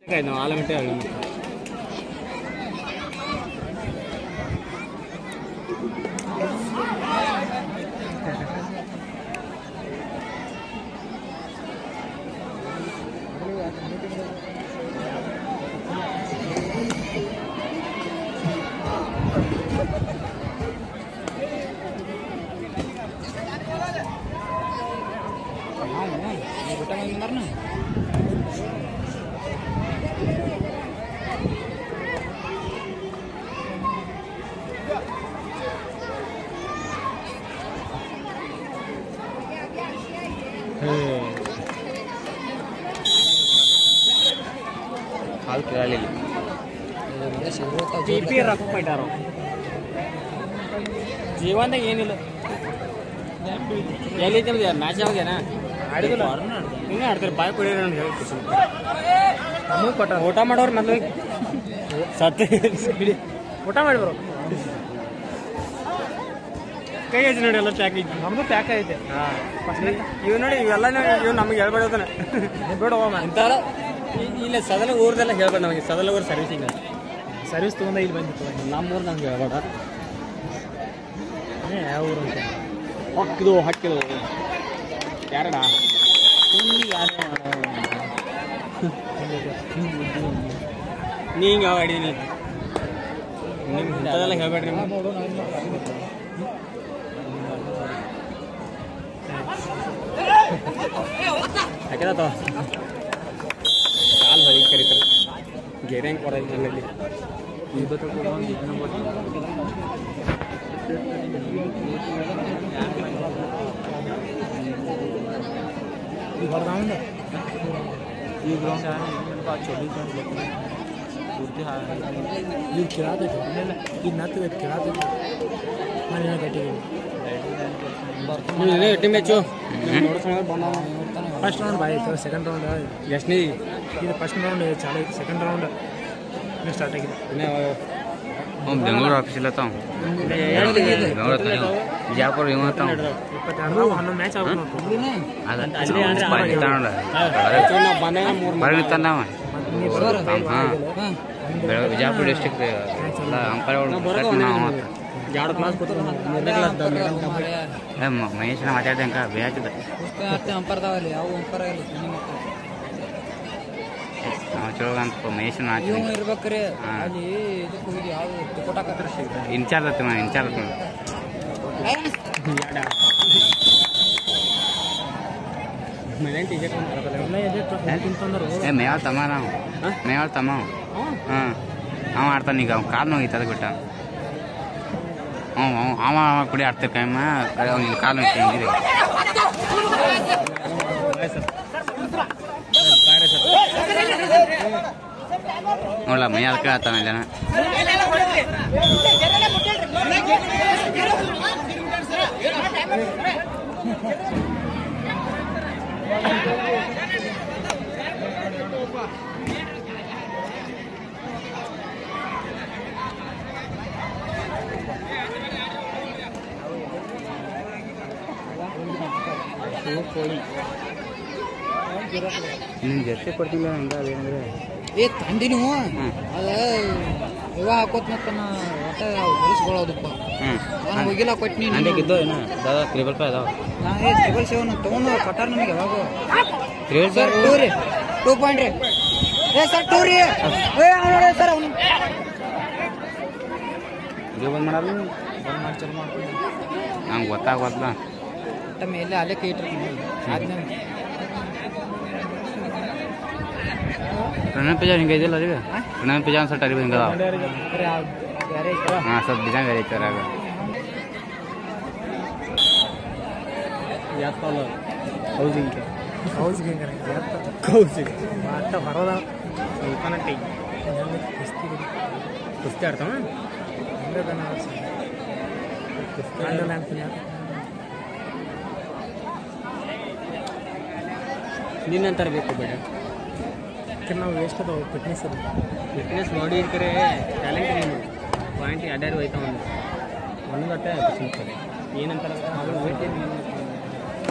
ಆಯ್ತು ನಾವು ಆಲಮಟ್ಟಿ ಹೇಳಿ ಹಾಲು ಕೇಳಲಿಲ್ಲ ಬಿ ಪಿ ರೊಕ್ಕ ಇಟ್ಟಾರ ಜೀವನದಾಗ ಏನಿಲ್ಲ ಎಲ್ಲಿದ್ದ ಮ್ಯಾಚ್ ಯಾವಾಗೇನ ಆಡಿದಿಲ್ಲ ಹಿಂಗೆ ಆಡ್ತಾರೆ ಬಾಯ್ ಕುಡಿಯೋರು ಅಂತ ಹೇಳಿ ಖುಷಿ ನಮಗೆ ಕೊಟ್ಟ ಊಟ ಮಾಡೋರು ಮೊದಲು ಸತ್ತು ಬಿಡಿ ಊಟ ಮಾಡಿ ಬರೋ ಕೈ ಹಚ್ಚಿ ನೋಡಿ ಎಲ್ಲ ಪ್ಯಾಕ್ ಐತಿ ನಮ್ದು ಪ್ಯಾಕ್ ಐತೆ ಇವ್ ನೋಡಿ ಇವೆಲ್ಲ ನೋಡಿ ಇವ್ ನಮಗೆ ಹೇಳ್ಬೇಡೋದನ್ನ ಬೇಡ ಇಂಥವ್ರ ಇಲ್ಲ ಸದಲ ಊರ್ದೆಲ್ಲ ಹೇಳ್ಬೇಡ ನಮಗೆ ಸದಲ ಊರು ಸರ್ವಿಸಿಂಗ್ ಸರ್ವಿಸ್ ತೊಗೊಂಡ ಇಲ್ಲಿ ಬಂದಿತ್ತು ನಮ್ಮ ಊರು ನಮ್ಗೆ ಹೇಳ್ಬೇಡ ಯಾವ ಊರು ಅಂತ ಹಕ್ಕಿದು ಹಕ್ಕಿದು ಯಾರಡ ನೀ ಹಿಂಗೆ ಯಾವ ಆಡಿದೀನಿ ನಿಮ್ಗೆ ಇಂಥದೆಲ್ಲ ಹೇಳ್ಬೇಡ್ರಿ ಹಾಕಿದ ಕಾಲು ಹೊರಗೆ ಕರೀತಾರೆ ಗೆರೆ ಹೆಂಗೆ ಕೊಡೋದು ನನ್ನಲ್ಲಿ ಈ ಗ್ರೌಂಡ್ ಈ ಗ್ರೌಂಡ್ ಚೊಲೀಸ್ ಪೂರ್ತಿ ಈಗ ಕೇಳತೈತಿ ಈಗ ನತ್ತದೈತಿ ಕೇಳತೈತಿ ಮನೆ ಗಟ್ಟಿಗೆ ಟೀಮ್ ಮ್ಯಾಚು ಬಂದ ಫಸ್ಟ್ ರೌಂಡ್ ಬಾಯ್ ಐತೆ ಸೆಕೆಂಡ್ ರೌಂಡ್ ಎಷ್ಟನೇ ಇದು ಫಸ್ಟ್ ರೌಂಡ್ ಚಾಲು ಐತಿ ಸೆಕೆಂಡ್ ರೌಂಡ್ ಇನ್ನೂ ಸ್ಟಾರ್ಟ್ ಆಗಿದೆ ಅವ್ನು ಬೆಂಗಳೂರು ಆಫೀಸ್ ಇಲ್ಲ ತಾವ್ ಬೆಂಗಳೂರು ತಾವ್ ಬಿಜಾಪುರ ಇವ ತಾವ್ ಇಪ್ಪತ್ತೆರಡು ಹನ್ನೊಂದು ಮ್ಯಾಚ್ ಆಗ್ಬೋದು ಅದ ಅಲ್ಲಿ ಅಂದ್ರೆ ಬಾರಿ ನಿಂತಾನಲ್ಲ ಬಂದಾಗ ಮೂರು ಹೊರಗೆ ನಿಂತಾನ ಅವ ಹಾಂ ಬೆಳಗ್ಗೆ ಬಿಜಾಪುರ ಡಿಸ್ಟಿಕ್ ಎಲ್ಲ ಅಂಪೈರ್ಗಳು ನಾವು ಎರಡು ಕ್ಲಾಸ್ ಕೂತ್ರು ಮೂರನೇ ಕ್ಲಾಸ್ ಏ ಮ- ಮಹೇಶನ ಮಾತಾಡ್ದಂಕ ಬೇಹತ್ತಿದ ಅಂಪರ್ದಾವಲ್ಲಿ ಯಾವ ಅಂಪರ್ ಆಗಿಲ್ಲ ಸಣ್ಣ ಮಕ್ಕಳು ನಾವು ಚಲೋ ಅಂತ ಮಹೇಶನ ಇವ್ ಮಾತಾಡ್ದಂಕ ಇರ್ಬೇಕ್ರಿ ಹಾ. ಅಲ್ಲಿ ಇದಕ್ಕೆ ಹೋಗಿ ಯಾವ ಟಿಕೋಟ್ ಹಾಕತ್ರ ಇನ್ಚಾರ್ಜ್ ಆತ ಇನ್ಚಾರ್ಜ್ ಆತ ಮನೆ ಟಿ ಶರ್ಟ್ ಎಲ್ಲ ಎದೆ ತಿಂತಂದ್ರು ಏ ಮೇವಾಳ್ ತಮ್ಮ ನಾವು ಮೇವಾಳ್ ತಮ್ಮ ಅವ. ಹಾಂ ಅವ ಆಡ್ತಾನೆ ಈಗ ಅವ್ನು ಕಾಲು ನೋಗಿತ್ತು ಅದಕ್ಕೆ ಬಿಟ್ಟ ಅವ ಅವ- ಅವ ಅವ ಕುಡಿ ಆಡ್ತಾರೆ ಕೈಮ ಅವ್ನಿಗೆ ಕಾಲು ನೋಯ್ತು ಹಿಂಗಿದೆ ನೋಡ್ಲ ಮೈ ಅದಕ್ಕೆ ಆಡ್ತಾನೆ ಇಲ್ಲನ ನಿನ್ನ ಜರ್ಸಿ ಕೊಡ್ತಿಲ್ಲ ಹಂಗ ಅದೇನಂದ್ರೆ ಏ ತಂದಿ ನೀವು ಹ್ಞೂ ಅದ ಇವ ಹಾಕೋತ್ ಮತ್ತ ನಾ ಒಟ್ಟ ಹೊಲಿಸ್ಕೊಳ್ಳೋದಪ್ಪ ಹ್ಞೂ ನಾನು ಹೋಗಿಲ್ಲ ಕೊಟ್ನಿ ನಂಗೆ ಇದ್ದೋ ಏನೋ ದಾದ ತ್ರಿಬಲ್ ರೂಪಾಯಿ ಅದಾವ ನಾ ಏ ಟ್ರಿಬಲ್ ಸೆವೆನ್ ತೊಗೊಂಡು ಕೊಟ್ಟಾರ ನನಗೆ ಯಾವಾಗ ತ್ರಿಬಲ್ ಸರ್ ಟೂ ರೀ ಟೂ ಪಾಯಿಂಟ್ ರೀ ಏ ಸರ್ ಟೂ ರೀ ಏ ಅವ್ನು ನೋಡಿ ಸರ್ ಅವನು ಇದು ಬಂದ್ ಮಾಡಲ್ಲ ಬಂದ್ ಮಾಡಿ ಚಲೋ ಮಾಡ್ಕೊಂಡು ನಂಗೆ ಗೊತ್ತಾಗೋದ್ಲ ಒಟ್ಟ ಮೇಲೆ ಅಲ್ಲೇ ಕೈ ಇಟ್ಟಿರ್ತೀನಿ ಆದ್ಮೇಲೆ ಪ್ರಣವ್ ಪಿಜಾ ಹಿಂಗೆ ಇದಿಲ್ಲ ರೀ ಪ್ರಣವ್ ಪಿಜಾ ಒಂದು ಸ್ವಲ್ಪ ಅರಿವು ಹಿಂಗೆ ಅದಾವ ಬೇರೆ ಯಾವ- ಬೇರೆ ಐತ್ರ ಹಾಂ ಸ್ವಲ್ಪ ಡಿಸೈನ್ ಬೇರೆ ಐತೆ ಅದ್ರಾಗ ಎತ್ತಲ್ಲ ಹೌಸಿಂಗ್ ಹೌಸ್ಗೆ ಹಿಂಗೆ ಹೌಸಿಂಗ್ ಅಟ್ಟ ಹೊರದ ಸ್ವಲ್ಪನ ಟೈ ಕುಸ್ತಿ ಕುಸ್ತಿ ಆಡ್ತಾವ ಹಂಗದನ ಆಂಡಲ್ ಅಂತೀನಿ ನಿನ್ನಂತರ ಬೇಕು ಬೇಡ ನಾವು ವೇಸ್ಟ್ ಅದಾವ ಫಿಟ್ನೆಸ್ ಅದು ಫಿಟ್ನೆಸ್ ಬಾಡಿ ಇರ್ತಾರೆ ಟ್ಯಾಲೆಂಟ್ ಏನು ಪಾಯಿಂಟ್ ಎರಡ್ಯಾರು ಹೋಯ್ತಾವ ಒಂದು ಒಂದು ಅಟ್ಟೆ ಸಿಗ್ತದೆ ಏನಂತಾರೆ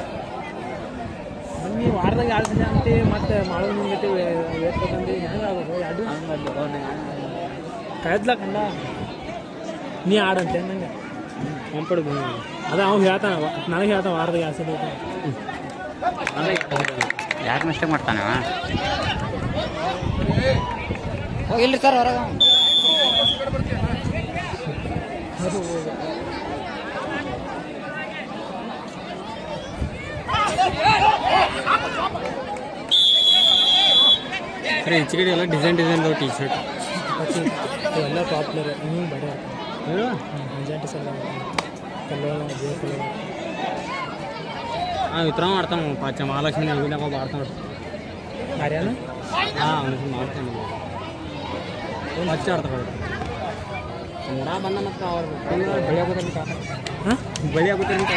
ನೀವು ವಾರದಾಗ ಎರಡು ಸಲ ಅಂತಿ ಮತ್ತೆ ಮಾಡೋದು ನಿಂಗೈತಿ ವೇಸ್ಟ್ ಬಂದು ಹೆಂಗೆ ಆಗೋದು ಕಳೆದ್ಲ ಕಂಡ ನೀ ಆಡಂತೆ ನಂಗೆ ಕಂಪಡ್ ಅದ ಅವ್ನು ಹೇಳ್ತಾನ ನನಗೆ ಹೇಳ್ತಾನ ವಾರದಾಗ ಯಾವ ಸಲ ಐತೆ. ಯಾಕೆ ಮಿಸ್ಟೇಕ್ ಮಾಡ್ತಾನೆ ಅವ? ಹೋಗಿಲ್ರಿ ಸರ್ ಹೊರಗೆ ಸರಿ ಹೆಚ್ಚು ಕಡೆ ಎಲ್ಲ ಡಿಸೈನ್ ಡಿಸೈನ್ ಟಿ ಶರ್ಟ್ ಮತ್ತೆ ಇವೆಲ್ಲ ಟಾಪ್ ಪ್ಲೇಯರ್ ಹಿಂಗೆ ಬಡ ಮೆಜಾರಿಟಿ ಸಲ ಕಲ್ಲೋಳ ಜೇ ಕಲ್ಲೋಳ ಹಾಂ ವಿತರ ಮಾಡ್ತಾನೆ ಪಾಚ ಮಹಾಲಕ್ಷ್ಮಿ ಹೂವಿನಾಗ ಮಾಡ್ತಾನೆ ಆರ್ಯಾನ ಹಾಂ ಅವನು ಮಾಡ್ತಾನೆ ಪಚ್ಚ ಆಡ್ತಾನೆ ನೋಡ ಬಂದ ಮತ್ತು ಅವ್ರು ಬಳಿ ಆಗೋದ್ರಿಂದ ಹಾಂ ಬಳಿ ಆಗೋದ್ರಿಂದ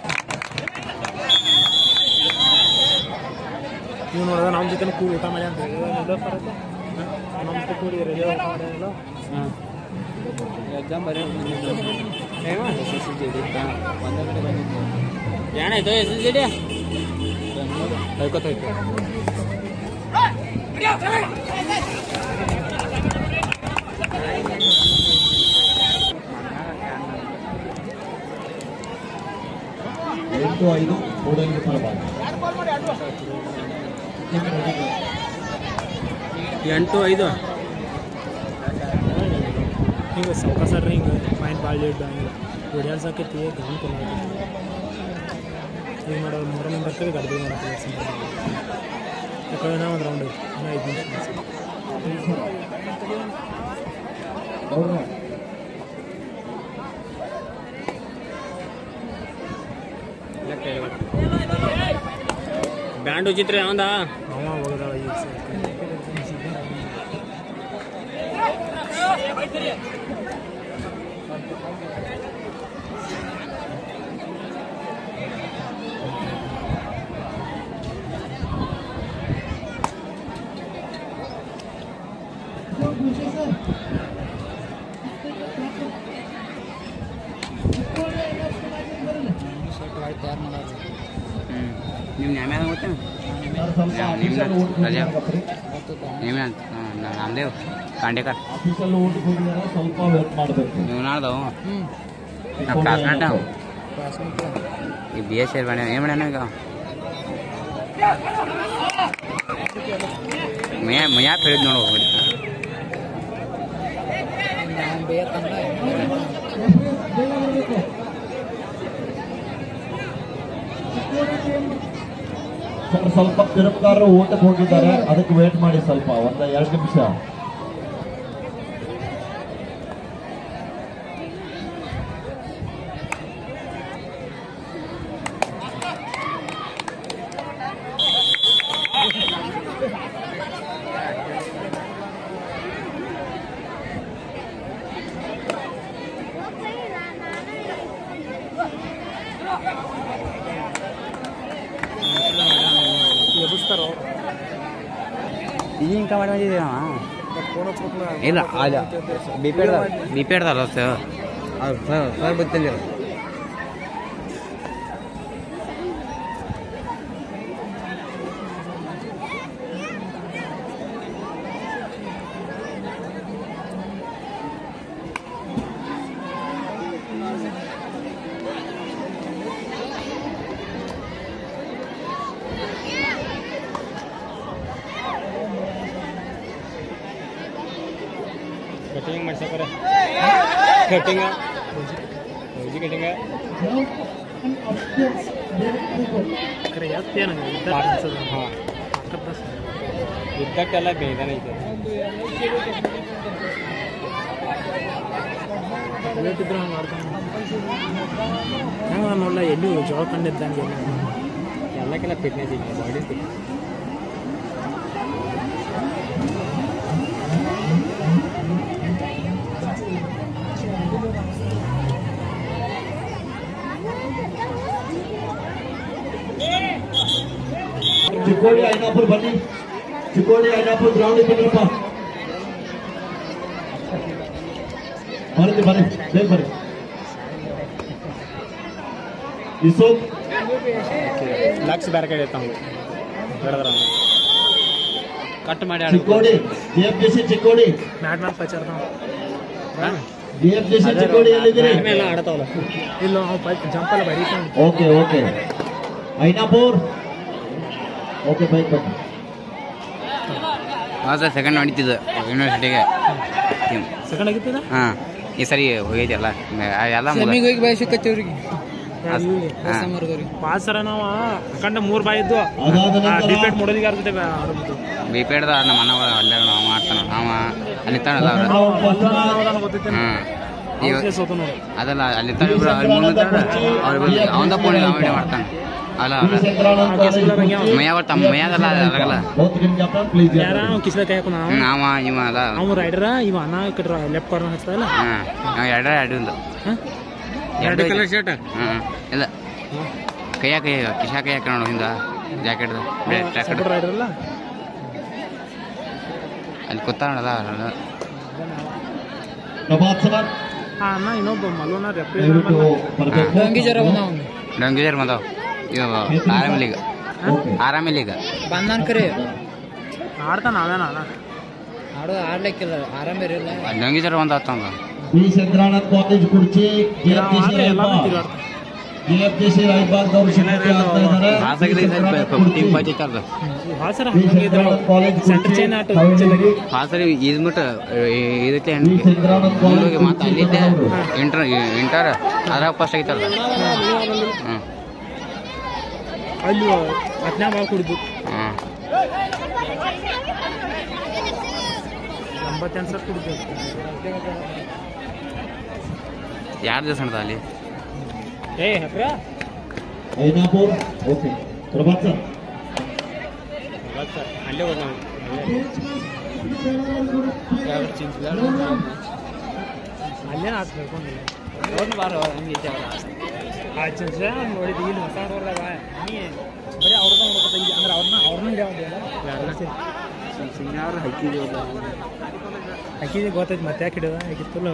ನೀವು ನೋಡಿದ್ರೆ ನಮ್ಮ ಜೊತೆ ಕೂಡಿ ಊಟ ಮಾಡಿ ಅಂತ ಹೇಳಿದ್ರೆ ಬರುತ್ತೆ ನಮ್ಮ ಜೊತೆ ಕೂಡಿ ರೆಡಿ ಊಟ ಮಾಡೋದಿಲ್ಲ ಹಾಂ ಎಕ್ಸಾಮ್ ಬರೀ ಏನಾಯ್ತು ಎಸ್ ಎಸ್ ಜಿ ಡಿ ಕೈಕೊತೋಯ್ತು ಎಂಟು ಐದು ಮೂರೈದು ಫಲವಾಗಿ ಎಂಟು ಐದು ಹಿಂಗೆ ಸಾವ್ಕಾಸರ್ರಿ ಹಿಂಗೆ ಪಾಯಿಂಟ್ ಭಾಳ ಲೇಟ್ ಹಂಗೆ ಹೊಡ್ಯಾಡ್ಸಕೈತಿ ಗಾನ್ ಕೊಲ್ಲ ಈಗ ಮಾಡೋದು ಮೂರ ಮಂದಿ ಬರ್ತೀವಿ ಗಡ್ಬಡಿ ಮಾಡ್ತೀವಿ ಯಾಕಂದ್ರೆ ನಾವು ಒಂದು ರೌಂಡ್ ಐತಿ ಇನ್ನೂ ಐದು ನಿಮಿಷ ಬ್ಯಾಂಡ್ ಉಚಿತ್ರಿ ಅವಂದ ಅವ ಹೋಗದಾವ ಈಗ ಹ್ಞೂ ನಿಮ್ಮ ನ್ಯಾಮ್ಯಾಗ ಗೊತ್ತೇನು ನಿಮ್ಮ ರಜೆ ನಿಮ್ಮ ನಾಮದೇವ್ ಕಾಂಡೇಕರ್ ಆಫೀಸಲ್ಲಿ ಊಟಕ್ಕೆ ಹೋಗಿದಾರ ಸ್ವಲ್ಪ ವೇಟ್ ಮಾಡಬೇಕು ನೀವು ನಾಳ್ದವು ನಮ್ಮ ಕ್ಲಾಸ್ಮೇಟ್ ನಾವು ಈ ಬಿ ಎಸ್ ಸೇರ್ ಮಾಡ್ಯಾನ ಏನು ಮಾಡ್ಯಾನ ಈಗ ಮೇ ಮಯಾಪ್ ಹೇಳಿದ್ ನೋಡು ಹೊಡಿತ ನಾನು ಬೇಕಂದ್ರೆ ಸರ್ ಸ್ವಲ್ಪ ತಿರುಪುಗಾರರು ಊಟಕ್ಕೆ ಹೋಗಿದ್ದಾರೆ ಅದಕ್ಕೆ ವೇಟ್ ಮಾಡಿ ಸ್ವಲ್ಪ ಒಂದ ಎರಡು ನಿಮಿಷ ಎಬ್ಬಿಸ್ತಾರೋ ಈಗ ಇಂಕ ಮಾಡಿ ಬಂದಿದ್ದೀವಿ ಇಲ್ಲ ಅಲ್ಲ ಬಿ ಪಿ ಬಿ ಪಿ ಹಿಡ್ದಲ್ಲ ಸರ್ ಅದು ಸರ್ ಸರ್ ಗೊತ್ತಿಲ್ಲ ಕಟಿಂಗ್ ಮಾಡ್ಸಕ್ಕಾರ ಕಟಿಂಗ ಹೌಜಿ ಕಟಿಂಗ ಖರೆ ಎತ್ತೇನಂಗೆ ಇದ್ದ ಅನ್ಸದ ಹಾಂ ಪಕ್ಕದ ಬಸ್ ಇದ್ದಕ್ಕೆಲ್ಲ ಬೇಯ್ದಾನೆ ಐತೆ ವೇಟ್ ಇದ್ರೆ ಹಂಗೆ ಮಾಡ್ತಾನೆ ಹೆಂಗೆ ನಾನು ನೋಡಲ್ಲ ಎಲ್ಲಿ ಜೋಳ ಕಂಡಿದ್ದಂಗೆ ಎಲ್ಲಕ್ಕೆಲ್ಲ ಫಿಟ್ನೆಸ್ ಇದೆ ಬಾಡಿ ಫಿಟ್ ಚಿಕ್ಕೋಡಿ ಐನಾಪುರ್ ಬನ್ನಿ ಚಿಕ್ಕೋಡಿ ಐನಾಪುರ್ ಗ್ರೌಂಡ್ ಬಂದ್ರಪ್ಪ ಬರ್ರಿ ಬರ್ರಿ ಬೇಗ ಬರ್ರಿ ಇಸೋಕ್ ಲಕ್ಷ ಬೇರೆ ಕಡೆ ಇರ್ತಾವ ಹಿಡಿದ್ರ ಕಟ್ ಮಾಡಿ Chikkodi GFDC Chikkodi mat mat ಪಚಾರ ಜಿಎಫ್ಡಿಸಿ ಚಿಕ್ಕೋಡಿ ಎಲ್ಲಿದ್ದೀರಿ ಎಲ್ಲ ಆಡತಾವಲ್ಲ ಇಲ್ಲ ಅವ್ನು ಪೈಪ್ ಜಂಪ್ ಎಲ್ಲ ಬರೀತಾನೆ okay okay Ainapur okay bike ಬನ್ನಿ ಹಾಂ ಸರ್ ಸೆಕೆಂಡ್ ನಡೀತಿದ್ದು ಯೂನಿವರ್ಸಿಟಿಗೆ ಸೆಕೆಂಡ್ ಆಗಿತ್ತದ ಹಾಂ ಈ ಸರಿ ಹೋಗೈತಿಲ್ಲ ಎಲ್ಲ ಸೆಮಿಗೆ ಹೋಗಿ ಬಾಯ್ ಸಿಕ್ಕತ್ತೇವ್ರಿಗೆ ಹಾಂ ಪಾಸರ ನಾವು ಕಂಡ ಮೂರ್ ಬಾಯ್ ಇದ್ದು ಅದಾದ ನಂತರ ಡಿಬೇಟ್ ಮಾಡೋದಿಗೆ ಅರ್ಧ ಆಡ್ಬಿಟ್ಟು ಬಿ ಪಿ ಹಿಡ್ದ ನಮ್ಮ ಅಣ್ಣ ಅಲ್ಲೇ ನಾವು ಮಾಡ್ತಾನ ಅವ ಅಲ್ಲಿ ತಾನಲ್ಲ ಅವ್ರು ರೌಂಡ್ ಮಂಜುನಾಥ್ ಗೊತ್ತೈತೆ ಹಾಂ ಈಗ ಸೋತ ನೋಡಿ ಅದಲ್ಲ ಅಲ್ಲಿ ತಾನ ಇಬ್ರು ಅಲ್ಲಿ ಮುಂದೆ ಅವ್ರು ಅವಂದ ಫೋನ್ ಅವನೇ ಮಾಡ್ತಾನೆ ಅಲ್ಲ ವಿ ಅಲ್ಲ ಶಂಕರಾನಂದ್ ಕಾಲೇಜ್ ಮೈಯ ಬರ್ತಾವ ಮೈಯಾದಲ್ಲ ಅದಾಗಲ್ಲ both team captain please ಯಾರ ಅವ್ನು ಕಿಸ್ಲ ಕೈ ಹಾಕೋಣ ಹ್ಞೂ ಅವ ಇವ ಅಲ್ಲ ಅವ್ನು ರೈಡರ ಇವ ಅನ್ನ ಕಟ್ರ ಲೆಫ್ಟ್ ಕಾರ್ನರ್ ಹಚ್ತಾಯಿಲ್ಲ ಹಾಂ ನಾವು ಎರಡ ಎರಡು ಒಂದು ಎರಡು ಕಲರ್ ಶರ್ಟ್ ಹಾಂ ಇಲ್ಲ ಕೈಯ ಕೈ ಕಿಶಾ ಕೈ ಹಾಕ ನೋಡು ಹಿಂದ ಜಾಕೆಟ್ ಸೆಕೆಂಡ್ ರೈಡರ್ ಅಲ್ಲ ಅಲ್ಲಿ ಕೂತಾನಲ್ಲ ಪ್ರಭಾತ್ ಸರ್ ಆ ಅಣ್ಣ ಇನ್ನೊಬ್ಬ ಮಲ್ಲೋನ ರೆಫ್ರಿ ದಯವಿಟ್ಟು ಬರಬೇಕು ಡಂಗಿ ಜ್ವರ ಬಂದ ಅವ್ನು ಡಂಗಿಜರ್ ಬಂದವು ಇದು ಆರಾಮಿಲ್ಲ ಈಗ ಓಕೆ ಆರಾಮಿಲ್ಲ ಈಗ ಬಂದಾನ ಕರೆ ಆಡ್ತಾನ ಅವೇನ ಅಣ್ಣ ಆಡೋ ಆಡ್ಲಿಕ್ಕಿಲ್ಲ ಆರಾಮ ಇರಲ್ಲ ಡಂಗಿಜರ್ ಬಂದ ಆತಂದ ವಿ ಶಂಕರಾನಂದ್ ಕಾಲೇಜ್ ಕುರ್ಚಿ ಜಿಎಫ್ಟಿಸಿ ಆದ್ರೆ ಎಲ್ಲ ರಾಯಬಾಗ್ ತಿರುಗಾಡ್ತಾನೆ ಜಿಎಫ್ಟಿಸಿ ರಾಯಬಾಗ್ ಅವರು ಶಿಕ್ಷಕರು ಆಗ್ತಾ ಇದ್ದಾರೆ ಹಾಸಾಗಿದೆ ವಿ ಶಂಕರಾನಂದ್ ಟೀಮ್ ಕುರ್ಚಿ. ಪಂಚಾಯತ್ ಅವ್ರದ್ದು ಹಾಸರ ವಿ ಹಂಗೆ ಇದ್ರ ಶಂಕರಾನಂದ್ ಕಾಲೇಜ್ ಸೆಂಟರ್ ಕುರ್ಚಿ, ಚೈನ್ ಆಟ ಕವಲಗಿರಿ. ಹಾಸರಿ ಇದ್ಬಿಟ್ಟು ಇದಕ್ಕೆ ವಿ ಶಂಕರಾನಂದ್ ಮುಂದೋಗಿ ಕಾಲೇಜ್ ಮತ್ತೆ ಅಲ್ಲಿದ್ದೆ ಇಂಟರ್ ಇಂಟರ್ ಅದ್ರಾಗ ಫಸ್ಟ್ ಆಗಿತ್ತಲ್ಲ ಹ್ಞೂ ಅಲ್ಲಿ ಹತ್ನ್ಯಾಗ ಭಾಳ ಕುಡಿದು ಹ್ಞೂ ಎಂಬತ್ತೆಂಟು ಸರ್ ಕುಡಿದು ಎರಡು ದಿವಸ ನಡ್ದ ಅಲ್ಲಿ ಏ ಹತ್ರ ಐನಾಪುರ್ ಓಕೆ ಪ್ರಭಾತ್ ಸರ್ ಅಲ್ಲೇ ಹೋದ್ ನಾವು ಅಲ್ಲೇನು ಹಾಕ್ಬೇಕು ಹೋದ್ ಬಾರೋ ಹಂಗೈತೆ ಅವ್ರ ಆ ಚಿನ್ಸ ನೋಡಿದ್ದು ಇಲ್ಲಿ ಹೊಸ ನೋಡ್ದಾಗ ನೀ ಬರೀ ಅವ್ರದ ನೋಡ್ಕೊತ ಅಂದ್ರೆ ಅವ್ರನ್ನ ಅವ್ರನ್ನ ಹಿಡಿಯೋದಿಲ್ಲ ಅವ್ರು ಹೈಕಿದ್ದೀವಿ ಹಾಕಿದ್ರೆ ಗೊತ್ತೈತಿ ಮತ್ತೆ ಯಾಕೆ ಹಿಡಿದ ಹಾಕಿತ್ತಲ್ಲ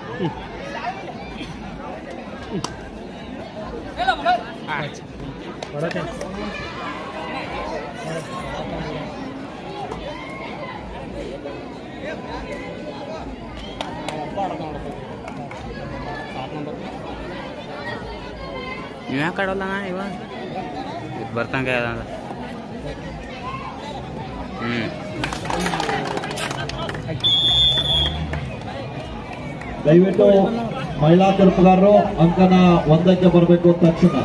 ಹೊಡತೆ ನೀವು ಯಾಕೆ ಆಡೋಲ್ಲ ಇವ ಬರ್ತಂಗ ಹ್ಞೂ ದಯವಿಟ್ಟು ಮಹಿಳಾ ತೀರ್ಪುಗಾರರು ಅಂಕನ ಒಂದಕ್ಕೆ ಬರಬೇಕು ತಕ್ಷಣ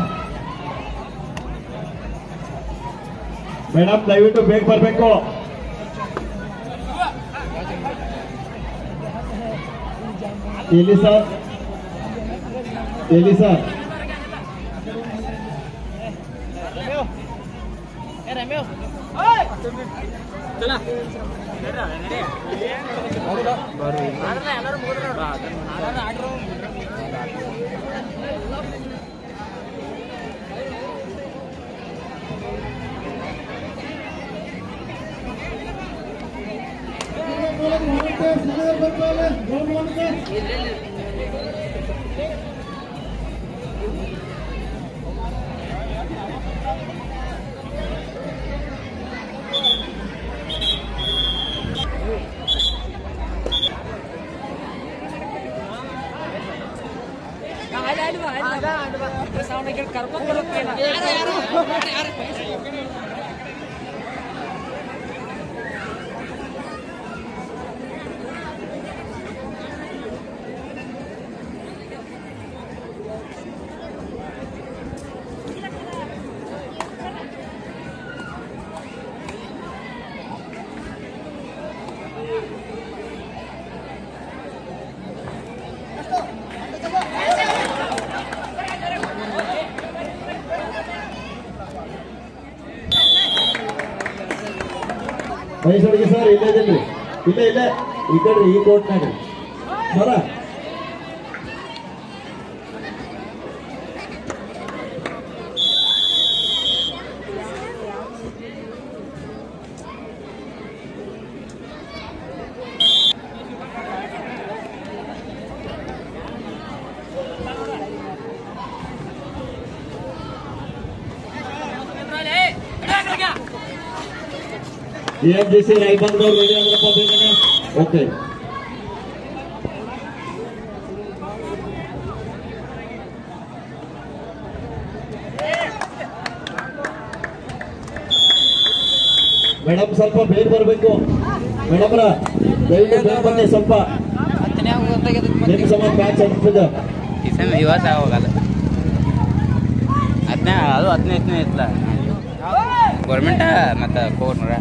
ಮೇಡಮ್ ದಯವಿಟ್ಟು ಬೇಗ ಬರಬೇಕು ಎಲ್ಲಿ ಸರ್ ಎಲ್ಲಿ ಸರ್ ಮೈಸೂರಿಗೆ ಸರ್ ಇಲ್ಲೇ ಇದಿಲ್ರಿ ಇಲ್ಲೇ ಇಲ್ಲೇ ಈ ಕಡೆ ಈ ಕೋರ್ಟ್ನಾಗ ಸರ ಎ ಎಂ ಜಿ ಸಿ ರಾಯಬಂದ್ರವ್ರು ರೆಡಿ ಆದ್ರಪ್ಪ ಬೇಗನೆ ಓಕೆ ಮೇಡಮ್ ಸ್ವಲ್ಪ ಬೇಗ ಬರಬೇಕು ಮೇಡಮ್ರ ದಯವಿಟ್ಟು ಬೇಗ ಬನ್ನಿ ಸ್ವಲ್ಪ ನಿಮ್ಮ ಸಮಾನ ಮ್ಯಾಚ್ ಆಗ್ತದೆ ಈ ಸಮ ಇವತ್ತು ಹೋಗಲ್ಲ ಹದಿನೇ ಅದು ಹದಿನೈದನೇ ಇತ್ತಲ್ಲ ಗೌರ್ಮೆಂಟ ಮತ್ತು ಕೋರ್ನೂರ